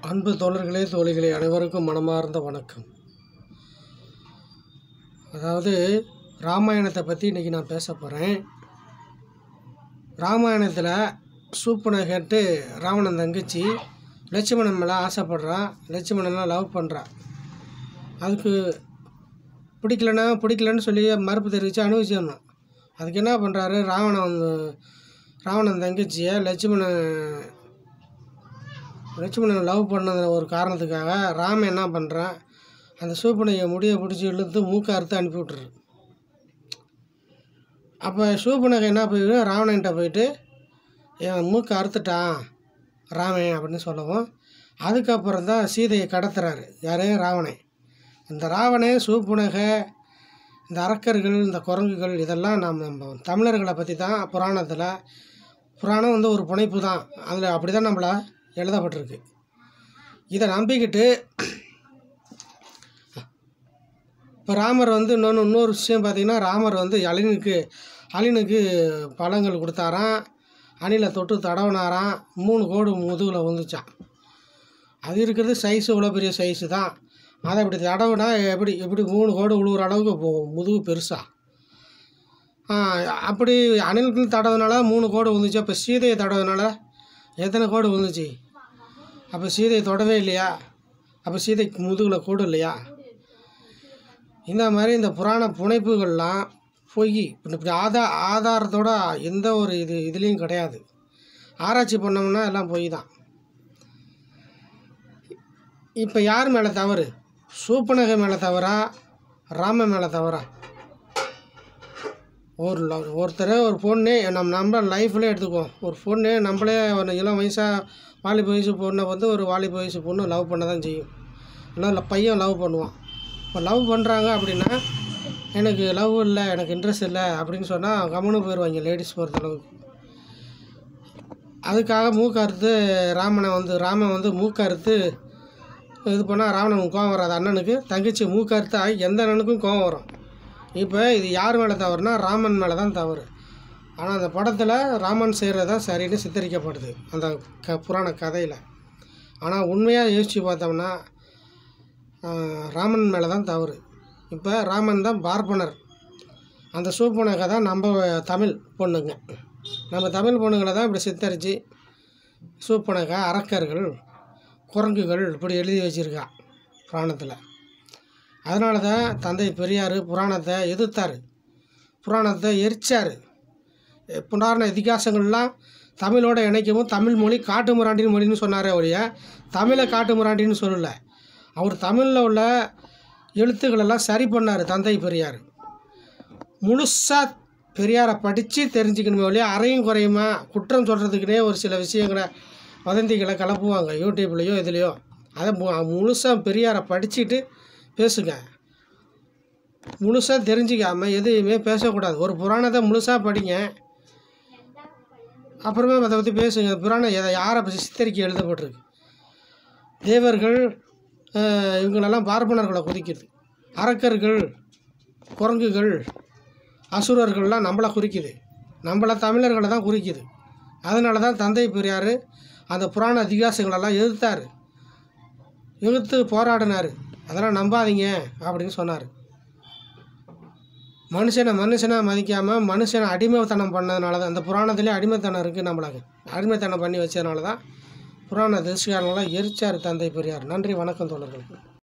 அன்பு தோழர்களே தோழிகளே அனைவருக்கும் மனமார்ந்த வணக்கம் அதாவது ராமாயணத்தை பற்றி இன்றைக்கி நான் பேச போகிறேன் ராமாயணத்தில் சூப்பனை கேட்டு ராவணன் தங்கச்சி லட்சுமணன் மேலே ஆசைப்படுறா லட்சுமணனை லவ் பண்ணுறா அதுக்கு பிடிக்கலன்னா பிடிக்கலன்னு சொல்லி மறுப்பு தெரிவித்து அனுபவிச்சிடணும் அதுக்கு என்ன பண்ணுறாரு ராவணன் வந்து ராவணன் தங்கச்சியை லட்சுமணன் லட்சுமணன் லவ் பண்ணது ஒரு காரணத்துக்காக ராமன் என்ன பண்ணுறான் அந்த சூப்பனையை முடியை பிடிச்சி இழுத்து மூக்க அறுத்து அனுப்பி விட்டுரு அப்போ சூப்பனகை என்ன போயிடு ராவணன்கிட்ட போயிட்டு என் மூக்க அறுத்துட்டான் ராமன் அப்படின்னு சொல்லவும் அதுக்கப்புறம் தான் சீதையை கடத்துறாரு யாரே ராவணன் இந்த ராவணன் சூப்புனகை இந்த அரக்கர்கள் இந்த குரங்குகள் இதெல்லாம் நாம் நம்ம தமிழர்களை பற்றி தான் புராணத்தில் புராணம் வந்து ஒரு புனைப்பு தான் அதில் அப்படி தான் நம்மளை எழுதப்பட்டிருக்கு இதை நம்பிக்கிட்டு இப்போ ராமர் வந்து இன்னொன்று இன்னொரு விஷயம் பார்த்தீங்கன்னா ராமர் வந்து அலினுக்கு அலினுக்கு பழங்கள் கொடுத்தாராம் அணிலை தொட்டு தடவினாராம் மூணு கோடு முதுகில் வந்துச்சான் அது இருக்கிறது சைஸு இவ்வளோ பெரிய சைஸு தான் அதை இப்படி தடவுனா எப்படி எப்படி மூணு கோடு உழுவுற அளவுக்கு போகும் முதுகு பெருசாக அப்படி அணில்கள் தடவுனால மூணு கோடு வந்துச்சு அப்போ சீதையை தடவுனால எத்தனை கோடு வந்துச்சு அப்போ சீதையை தொடவே இல்லையா அப்போ சீதைக்கு முதுகில் கோடு இல்லையா இந்த மாதிரி இந்த புராண புனைப்புகள்லாம் பொய் இப்படி ஆதா ஆதாரத்தோட எந்த ஒரு இது இதுலேயும் கிடையாது ஆராய்ச்சி பண்ணோம்னா எல்லாம் பொய் தான் இப்போ யார் மேலே தவறு சூப்பனகை மேலே தவறா ராம மேலே தவறா ஒரு லவ் ஒருத்தர் ஒரு பொண்ணு நம்ம நம்ம லைஃப்லேயே எடுத்துக்குவோம் ஒரு பொண்ணு நம்மளே ஒரு இளம் வயசாக வாலிப வயசு பொண்ணை வந்து ஒரு வாலிப வயசு பொண்ணு லவ் பண்ண தான் செய்யும் இல்லை இல்லை பையன் லவ் பண்ணுவான் இப்போ லவ் பண்ணுறாங்க அப்படின்னா எனக்கு லவ் இல்லை எனக்கு இன்ட்ரெஸ்ட் இல்லை அப்படின்னு சொன்னால் கம்முன்னு போயிடுவாங்க லேடிஸ் பொறுத்தளவுக்கு அதுக்காக மூக்கறுத்து ராமனை வந்து ராமன் வந்து மூக்கறுத்து இது பண்ணால் ராவணனுக்கு கோவம் வராது அண்ணனுக்கு தங்கச்சி மூக்கறுத்தா எந்த அண்ணனுக்கும் கோவம் வரும் இப்போ இது யார் மேலே தவறுனா ராமன் மேலே தான் தவறு ஆனால் அந்த படத்தில் ராமன் செய்கிறது தான் சரின்னு சித்தரிக்கப்படுது அந்த க புராண கதையில் ஆனால் உண்மையாக யோசித்து பார்த்தோம்னா ராமன் மேலே தான் தவறு இப்போ ராமன் தான் பார்ப்பனர் அந்த சூப்பனகை தான் நம்ம தமிழ் பொண்ணுங்க நம்ம தமிழ் பொண்ணுங்களை தான் இப்படி சித்தரித்து சூப்பனகை அரக்கர்கள் குரங்குகள் இப்படி எழுதி வச்சுருக்கா புராணத்தில் அதனால தான் தந்தை பெரியார் புராணத்தை எதிர்த்தார் புராணத்தை எரிச்சார் புராண இதிகாசங்கள்லாம் தமிழோட இணைக்கவும் தமிழ் மொழி காட்டு முராண்டின் மொழின்னு சொன்னாரே ஒழிய தமிழை காட்டு முராண்டின்னு சொல்லலை அவர் தமிழில் உள்ள எழுத்துக்களெல்லாம் சரி பண்ணார் தந்தை பெரியார் முழுசாக பெரியாரை படித்து தெரிஞ்சுக்கணுமே ஒழிய அறையும் குறையுமா குற்றம் சொல்கிறதுக்குனே ஒரு சில விஷயங்களை வதந்திகளை கலப்புவாங்க யூடியூப்லேயோ இதுலேயோ அதை முழுசாக பெரியாரை படிச்சுட்டு பேசுங்க முழுசாக தெரிஞ்சிக்காமல் எதுவுமே பேசக்கூடாது ஒரு புராணத்தை முழுசாக படிங்க அப்புறமே அதை பற்றி பேசுங்க புராணம் எதை யாரை பற்றி சித்தரிக்கை எழுதப்பட்டிருக்கு தேவர்கள் இவங்களெல்லாம் பார்ப்பனர்களை குறிக்குது அரக்கர்கள் குரங்குகள் அசுரர்கள்லாம் நம்மளை குறிக்குது நம்மளை தமிழர்களை தான் குறிக்குது அதனால தான் தந்தை பெரியார் அந்த புராண இதிகாசங்களெல்லாம் எதிர்த்தார் எதிர்த்து போராடினார் அதெல்லாம் நம்பாதீங்க அப்படின்னு சொன்னார் மனுஷனை மனுஷனாக மதிக்காமல் மனுஷனை அடிமைத்தனம் பண்ணதுனால தான் அந்த புராணத்திலே அடிமைத்தனம் இருக்குது நம்மளுக்கு அடிமைத்தனம் பண்ணி வச்சதுனால தான் புராண திருஷ்காரங்களாம் எரிச்சார் தந்தை பெரியார் நன்றி வணக்கம் தோழர்களுக்கு